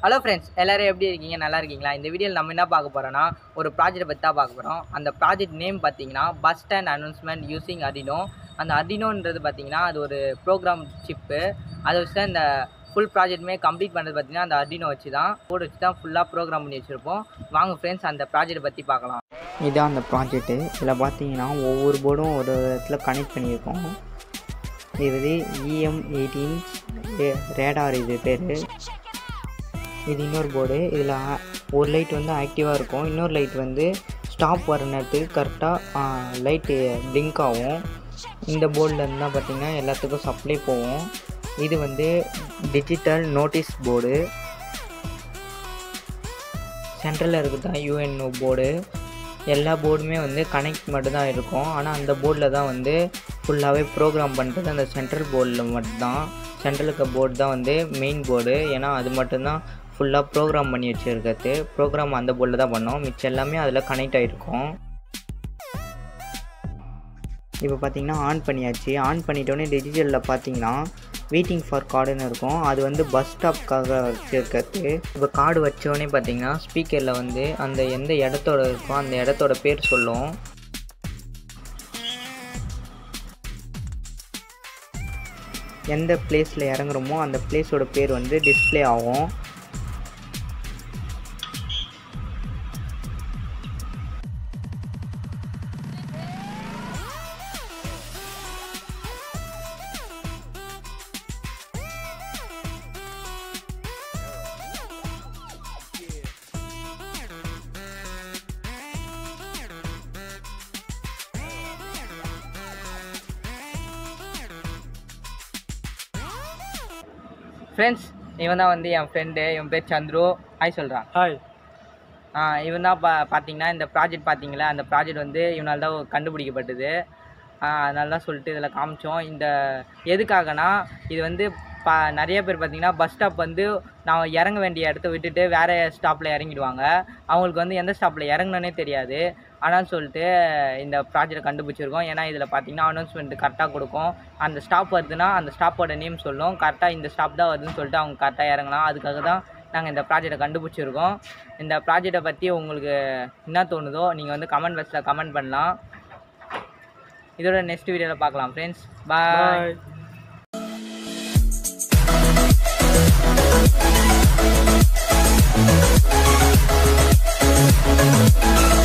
hello friends எல்லாரும் எப்படி இருக்கீங்க நல்லா இருக்கீங்களா இந்த வீடியோவில் நம்ம என்ன பார்க்க போகிறோன்னா ஒரு ப்ராஜெக்ட் பற்றி தான் பார்க்க போகிறோம் அந்த ப்ராஜெக்ட் நேம் பார்த்தீங்கன்னா bus stand announcement using Arduino அந்த அடினோன்றது பார்த்தீங்கன்னா அது ஒரு ப்ரோக்ராம் சிப்பு அதை வச்சு தான் இந்த ஃபுல் ப்ராஜெக்ட்டுமே கம்ப்ளீட் பண்ணுறது பார்த்தீங்கன்னா அந்த அடினோ வச்சு தான் போர்டு வச்சு தான் ஃபுல்லாக ப்ரோக்ராம் பண்ணி வச்சுருப்போம் வாங்க ஃப்ரெண்ட்ஸ் அந்த ப்ராஜெக்ட் பற்றி பார்க்கலாம் இதான் அந்த ப்ராஜெக்ட்டு இதில் பார்த்தீங்கன்னா ஒவ்வொரு போர்டும் ஒரு இடத்துல கனெக்ட் பண்ணியிருக்கோம் இது இஎம் எயிட்டீன் ரேடார் இது பேர் இது இன்னொரு போர்டு இதில் ஒரு லைட் வந்து ஆக்டிவாக இருக்கும் இன்னொரு லைட் வந்து ஸ்டாப் வர நேரத்துக்கு கரெக்டாக லைட்டு பிளிங்க் ஆகும் இந்த போர்டில் இருந்தால் பார்த்தீங்கன்னா எல்லாத்துக்கும் சப்ளை போகும் இது வந்து டிஜிட்டல் நோட்டீஸ் போர்டு சென்ட்ரலில் இருக்குது தான் யூஎன்ஓ போர்டு எல்லா போர்டுமே வந்து கனெக்ட் மட்டும்தான் இருக்கும் ஆனால் அந்த போர்டில் தான் வந்து ஃபுல்லாகவே ப்ரோக்ராம் பண்ணுறது அந்த சென்ட்ரல் போர்டில் மட்டும்தான் சென்ட்ரலுக்கு போர்டு தான் வந்து மெயின் போர்டு ஏன்னா அது மட்டும்தான் ஃபுல்லாக ப்ரோக்ராம் பண்ணி வச்சுருக்கிறது ப்ரோக்ராம் அந்த போர்டில் தான் பண்ணோம் மிச்சம் எல்லாமே அதில் கனெக்ட் ஆகிருக்கும் இப்போ பார்த்தீங்கன்னா ஆன் பண்ணியாச்சு ஆன் பண்ணிட்டோன்னே டிஜிட்டலில் பார்த்தீங்கன்னா வெயிட்டிங் ஃபார் கார்டுன்னு இருக்கும் அது வந்து பஸ் ஸ்டாப்க்காக வச்சுருக்கிறது இப்போ கார்டு வச்சோடனே பார்த்தீங்கன்னா ஸ்பீக்கரில் வந்து அந்த எந்த இடத்தோட இருக்கோ அந்த இடத்தோட பேர் சொல்லும் எந்த பிளேஸில் இறங்குறோமோ அந்த பிளேஸோட பேர் வந்து டிஸ்ப்ளே ஆகும் ஃப்ரெண்ட்ஸ் இவன் தான் வந்து என் ஃப்ரெண்டு இவன் பேர் சந்துரு ஹாய் சொல்கிறான் ஹாய் இவன் தான் பா பார்த்தீங்கன்னா இந்த ப்ராஜெக்ட் பார்த்தீங்களா அந்த ப்ராஜெக்ட் வந்து இவனால் தான் கண்டுபிடிக்கப்பட்டது ஆஹ் அதனால தான் சொல்லிட்டு இதில் காமிச்சோம் இந்த எதுக்காகனா இது வந்து பா நிறைய பேர் பார்த்தீங்கன்னா பஸ் ஸ்டாப் வந்து நான் இறங்க வேண்டிய இடத்த விட்டுட்டு வேறு ஸ்டாப்பில் இறங்கிடுவாங்க அவங்களுக்கு வந்து எந்த ஸ்டாப்பில் இறங்கணுன்னே தெரியாது ஆனால் சொல்லிட்டு இந்த ப்ராஜெக்டை கண்டுபிடிச்சிருக்கோம் ஏன்னா இதில் பார்த்தீங்கன்னா அனௌன்ஸ்மெண்ட் கரெக்டாக கொடுக்கும் அந்த ஸ்டாப் வருதுன்னா அந்த ஸ்டாப்போட நேம் சொல்லும் கரெக்டாக இந்த ஸ்டாப் தான் வருதுன்னு சொல்லிட்டு அவங்க கரெக்டாக இறங்கலாம் அதுக்காக தான் நாங்கள் இந்த ப்ராஜெக்டை கண்டுபிடிச்சிருக்கோம் இந்த ப்ராஜெக்டை பற்றி உங்களுக்கு என்ன தோணுதோ நீங்கள் வந்து கமெண்ட் பாக்ஸில் கமெண்ட் பண்ணலாம் இதோட நெக்ஸ்ட் வீடியோவில் பார்க்கலாம் ஃப்ரெண்ட்ஸ் பாய் பாய்